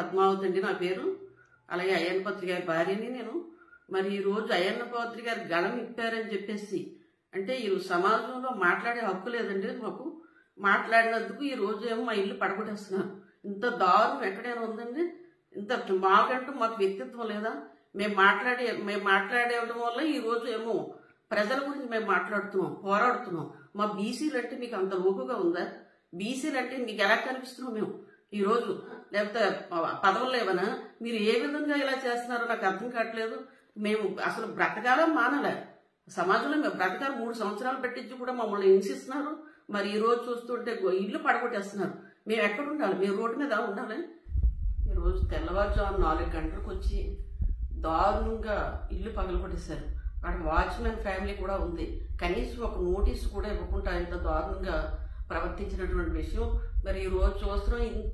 పద్మావతి అండి నా పేరు అలాగే అయ్యన్న పత్రి గారి భార్యని నేను మరి ఈ రోజు అయ్యన్న పత్రి గారు గళం ఇప్పారని చెప్పేసి అంటే ఈ సమాజంలో మాట్లాడే హక్కు లేదండి మాకు మాట్లాడినందుకు ఈ రోజు ఏమో మా ఇల్లు పడగొట్టేస్తున్నారు ఇంత దారుణం ఎక్కడైనా ఉందండి ఇంత మాకంటూ మాకు వ్యక్తిత్వం లేదా మేము మాట్లాడే మేము మాట్లాడేయడం వల్ల ఈ రోజు ఏమో ప్రజల గురించి మేము మాట్లాడుతున్నాం పోరాడుతున్నాం మా బీసీలు అంటే మీకు అంత లోపుగా ఉందా బీసీలు అంటే మీకు ఎలా కనిపిస్తున్నాం మేము ఈ రోజు లేకపోతే పదవులు లేవనా మీరు ఏ విధంగా ఇలా చేస్తున్నారో నాకు అర్థం కావట్లేదు మేము అసలు బ్రతకాల మానలే సమాజంలో మేము బ్రతకాలి మూడు సంవత్సరాలు పెట్టించి కూడా మమ్మల్ని హింసిస్తున్నారు మరి ఈ రోజు చూస్తుంటే గో- ఇల్లు పడగొట్టేస్తున్నారు మేము ఎక్కడ ఉండాలి మేము రోడ్డు మీద ఉండాలి ఈ రోజు తెల్లవారుజాము నాలుగు గంటలకు వచ్చి దారుణంగా ఇల్లు పగలగొట్టేశారు అక్కడ వాచ్మెన్ ఫ్యామిలీ కూడా ఉంది కనీసం ఒక నోటీస్ కూడా ఇవ్వకుండా ఇంత దారుణంగా ప్రవర్తించినటువంటి విషయం మరి ఈ రోజు చూస్తున్నాం ఇంత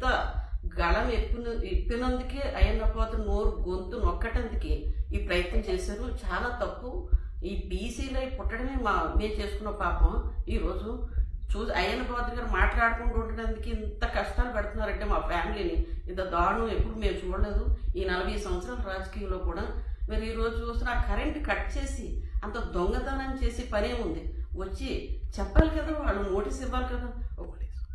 గళం ఎప్పిన ఎప్పినందుకే అయ్యన్నపోత నోరు గొంతు నొక్కటందుకే ఈ ప్రయత్నం చేశారు చాలా తప్పు ఈ బీసీలో పుట్టడమే మా మేము చేసుకున్న పాపం ఈ రోజు చూసి అయ్యన్న పాత్ర గారు మాట్లాడుకుంటూ ఉండడానికి ఇంత కష్టాలు పెడుతున్నారంటే మా ఫ్యామిలీని ఇంత దారుణం ఎప్పుడు మేము చూడలేదు ఈ నలభై సంవత్సరాల రాజకీయంలో కూడా మరి ఈ రోజు చూసిన ఆ కరెంట్ కట్ చేసి అంత దొంగతనం చేసి పనే ఉంది వచ్చి చెప్పాలి కదా వాళ్ళు నోటీస్ ఇవ్వాలి కదా ఒక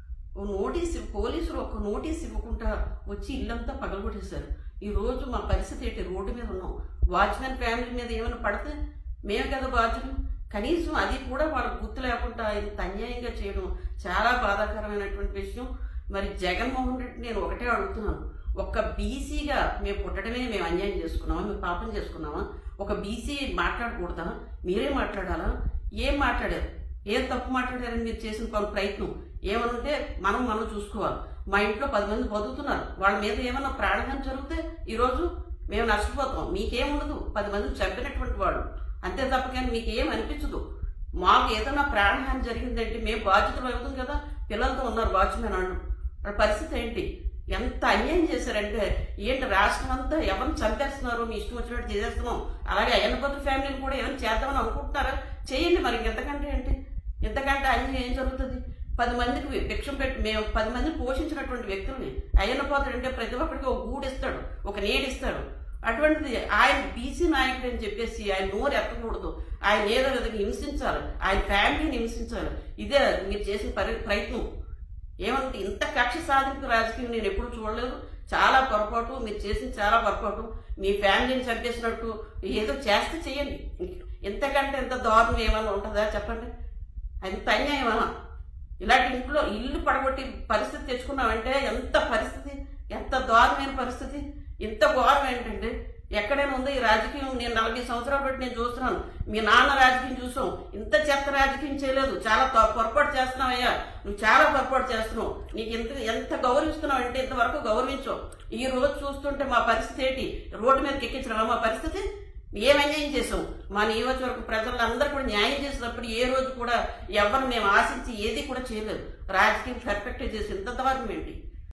ఓ నోటీస్ ఇవ్వ- పోలీసులు ఒక నోటీస్ ఇవ్వకుండా వచ్చి ఇల్లంతా పగలగొట్టేశారు ఈ రోజు మా పరిస్థితి ఏంటి రోడ్డు మీద ఉన్నాం వాచ్మెన్ ఫ్యామిలీ మీద ఏమైనా పడితే మేము కదా బాధ్యులు కనీసం అది కూడా వాళ్ళకు గుర్తు లేకుండా ఇంత అన్యాయంగా చేయడం చాలా బాధాకరమైనటువంటి విషయం మరి జగన్మోహన్ రెడ్డి నేను ఒకటే అడుగుతున్నాను ఒక్క బీసీగా మేము పుట్టడమే మేము అన్యాయం చేసుకున్నామా మేము పాపం చేసుకున్నామా ఒక బీసీ మాట్లాడకూడదా మీరే మాట్లాడాలా ఏం మాట్లాడారు ఏం తప్పు మాట్లాడారని మీరు చేసిన పలు ప్రయత్నం ఏమనుంటే మనం మనం చూసుకోవాలి మా ఇంట్లో పది మంది బతుకుతున్నారు వాళ్ళ మీద ఏమన్నా ప్రాణహాని జరిగితే ఈరోజు మేము నష్టపోతాం మీకేముండదు పది మందిని చంపినటువంటి వాళ్ళు అంతే తప్ప కానీ మీకేం అనిపించదు మాకు ఏదైనా ప్రాణహాని జరిగిందంటే మేము బాధ్యతలు అవుతాం కదా పిల్లలతో ఉన్నారు వాచ్మెన్ వాళ్ళు వాళ్ళ పరిస్థితి ఏంటి ఎంత అన్యాయం చేశారంటే ఏంటి రాష్ట్రం అంతా ఎవరిని చంపేస్తున్నారు మీ ఇష్టం వచ్చినట్టు చేసేస్తున్నాం అలాగే అయ్యన్నపతి ఫ్యామిలీని కూడా ఏమైనా చేద్దామని అనుకుంటున్నారా చేయండి మరి ఎంతకంటే ఏంటి ఎంతకంటే అన్యాయం ఏం జరుగుతుంది పది మందికి భిక్షం పెట్టి మేము పది మందిని పోషించినటువంటి వ్యక్తుల్ని అయ్యన్నపోతుడు అంటే ప్రతి ఒక్కరికి ఒక గూడు ఇస్తాడు ఒక నీడు ఇస్తాడు అటువంటిది ఆయన బీసీ నాయకుడు అని చెప్పేసి ఆయన నోరు ఎత్తకూడదు ఆయన ఏదో విధంగా హింసించాలి ఆయన ఫ్యామిలీని హింసించాలి ఇదే మీరు చేసిన పరి ప్రయత్నం ఏమంటే ఇంత కక్ష సాధింపు రాజకీయం నేను ఎప్పుడు చూడలేదు చాలా పొరపాటు మీరు చేసిన చాలా పొరపాటు మీ ఫ్యామిలీని చంపేసినట్టు ఏదో చేస్తే చేయండి ఇంతకంటే ఎంత దారుణం ఏమైనా ఉంటుందా చెప్పండి అంత అన్యాయమా ఇలాంటి ఇంట్లో ఇల్లు పడగొట్టి పరిస్థితి తెచ్చుకున్నామంటే ఎంత పరిస్థితి ఎంత దారుణమైన పరిస్థితి ఇంత ఘోరం ఏంటంటే ఎక్కడైనా ఉందో ఈ రాజకీయం నేను నలభై సంవత్సరాలు బట్టి నేను చూస్తున్నాను మీ నాన్న రాజకీయం చూసాం ఇంత చెత్త రాజకీయం చేయలేదు చాలా త- పొరపాటు చేస్తున్నావయ్యా నువ్వు చాలా పొరపాటు చేస్తున్నావు నీకు ఎంత ఎంత గౌరవిస్తున్నావు అంటే ఇంతవరకు గౌరవించవు ఈ రోజు చూస్తుంటే మా పరిస్థితి ఏంటి రోడ్డు మీదకి ఎక్కించడం మా పరిస్థితి ఏం అన్యాయం చేసాం మా నియోజకవర్గ ప్రజలందరూ కూడా న్యాయం చేసినప్పుడు ఏ రోజు కూడా ఎవరు మేము ఆశించి ఏది కూడా చేయలేదు రాజకీయం పర్ఫెక్ట్ చేసి ఇంత దారుణం ఏంటి